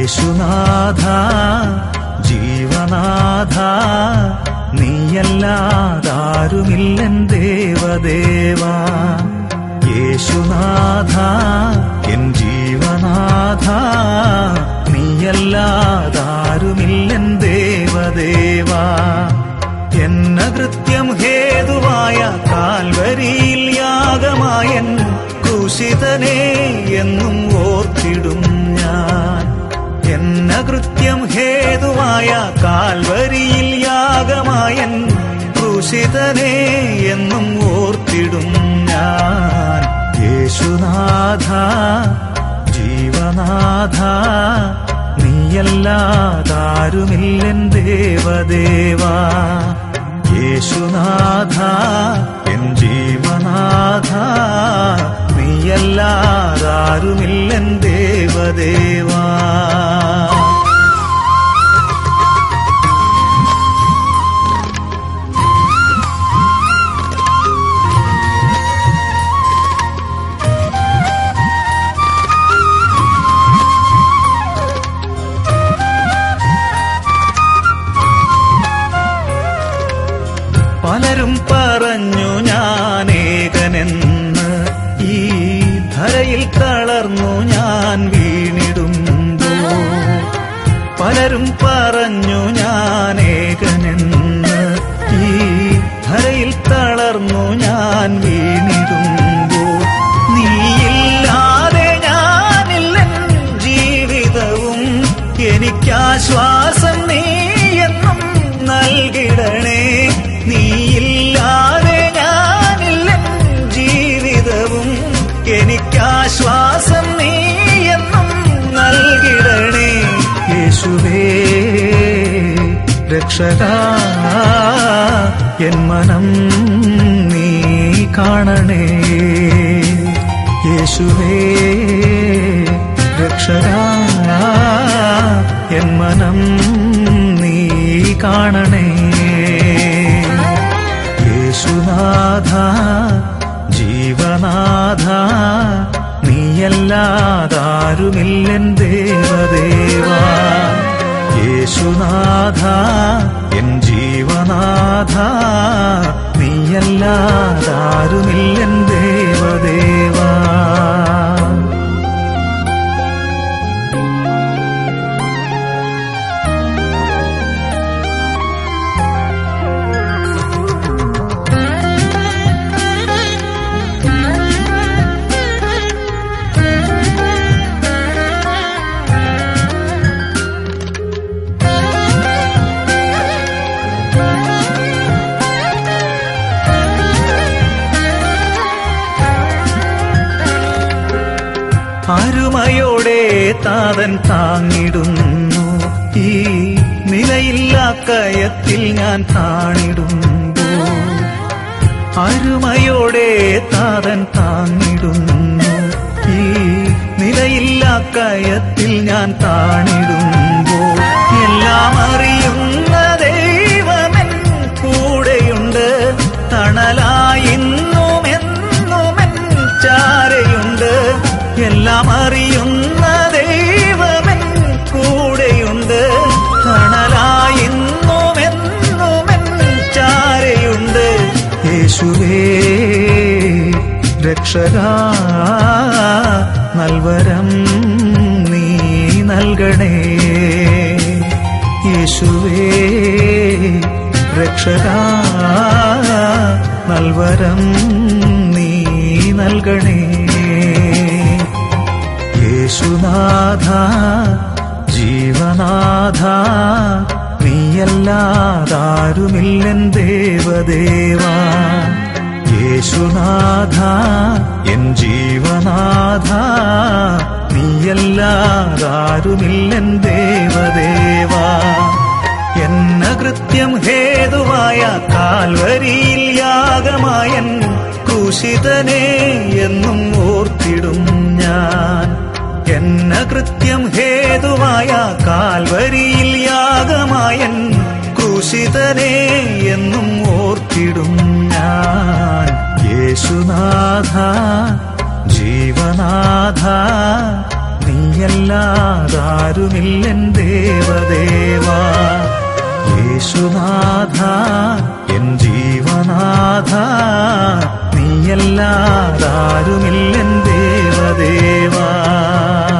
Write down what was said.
യേശുനാഥ ജീവനാഥ നീയല്ലാതാരുമില്ലൻ ദേവദേവ യേശുനാഥ എൻ ജീവനാഥ നീയല്ലാതാരുമില്ലൻ ദേവദേവ എന്ന കൃത്യം ഹേതുവായ കാൽവരിയിൽ യാഗമായൻ ക്രൂശിതനെ എന്നും ഓർത്തിടും ഞാൻ എന്ന കൃത്യം ഹേതുവായ കാൽവരിയിൽ യാഗമായൻ ക്രൂശിതനെ എന്നും ഓർത്തിടും ഞാൻ യേശുനാഥ ജീവനാഥ നീയല്ലാതാരുമില്ലൻ ദേവദേവ യേശുനാഥ എൻ ജീവനാഥ നീയല്ലാതാരുമില്ലൻ ദേവദേവാ പലരും പറഞ്ഞു ഞാനേകനെന്ന് ഈ ധരയിൽ തളർന്നു ഞാൻ വീണിടുമ്പോ പലരും പറഞ്ഞു ഞാനേകനെന്ന് ഈ ധരയിൽ തളർന്നു ഞാൻ വീണിടുമ്പോ നീയില്ലാതെ ഞാനില്ലൻ ജീവിതവും എനിക്കാശ്വാസം നീ എന്നും നൽകിടണേ നീയില്ലാതെ ഞാനില്ലൻ ജീവിതവും എനിക്കാശ്വാസം നീ എന്നും നൽകിടണേ യേശുവേ രക്ഷക എൻ മനം നീ കാണണേ യേശുവേ രക്ഷക എൻ മനം നീ കാണണേ യേശുനാഥ ജീവനാഥ നീയല്ലാതാരുമില്ലൻ ദേവദേവ യേശുനാഥ എൻ ജീവനാഥ നീയല്ലാതാരുമില്ലൻ ദേവദേവാ അരുമയോടെ താതൻ താങ്ങിടുന്നു ഈ നിലയില്ലാ കയത്തിൽ ഞാൻ താണിടുമ്പോ അരുമയോടെ താതൻ താങ്ങിടുന്നു ഈ നിലയില്ലാ കയത്തിൽ ഞാൻ താണിടുമ്പോ എല്ലാം അറിയുന്ന ദൈവമൻ കൂടെയുണ്ട് തണലായി ഇന്നും എന്നുമെൻ ചാരയുണ്ട് എല്ലാം അറിയുന്ന ദൈവമൻ കൂടെയുണ്ട് തണലായി ഇന്നും എന്നുമെൻ ചാരയുണ്ട് യേശുവേ രക്ഷക നൽവരം നീ നൽകണേ യേശുവേ രക്ഷക നൽവരം നീ നൽകണേ യേശുനാഥ ജീവനാഥ നീയല്ലാതാരുമില്ലൻ ദേവദേവ യേശുനാഥ എൻ ജീവനാഥ നീയല്ലാതാരുമില്ലൻ ദേവദേവ എന്ന കൃത്യം ഹേതുവായ കാൽവരിയിൽ യാഗമായൻ ക്രൂശിതനെ എന്നും ഓർത്തിടും ഞാൻ എന്ന കൃത്യം ഹേതുവായ കാൽവരിയിൽ യാഗമായൻ ക്രൂശിതനെ എന്നും ഓർത്തിടും ഞാൻ യേശുനാഥ ജീവനാഥ നീ നീയല്ലാതാരുമില്ലൻ ദേവദേവാ യേശുനാഥ എൻ ജീവനാഥ നീയല്ലാതാരുമില്ലൻ ദേവദേവാ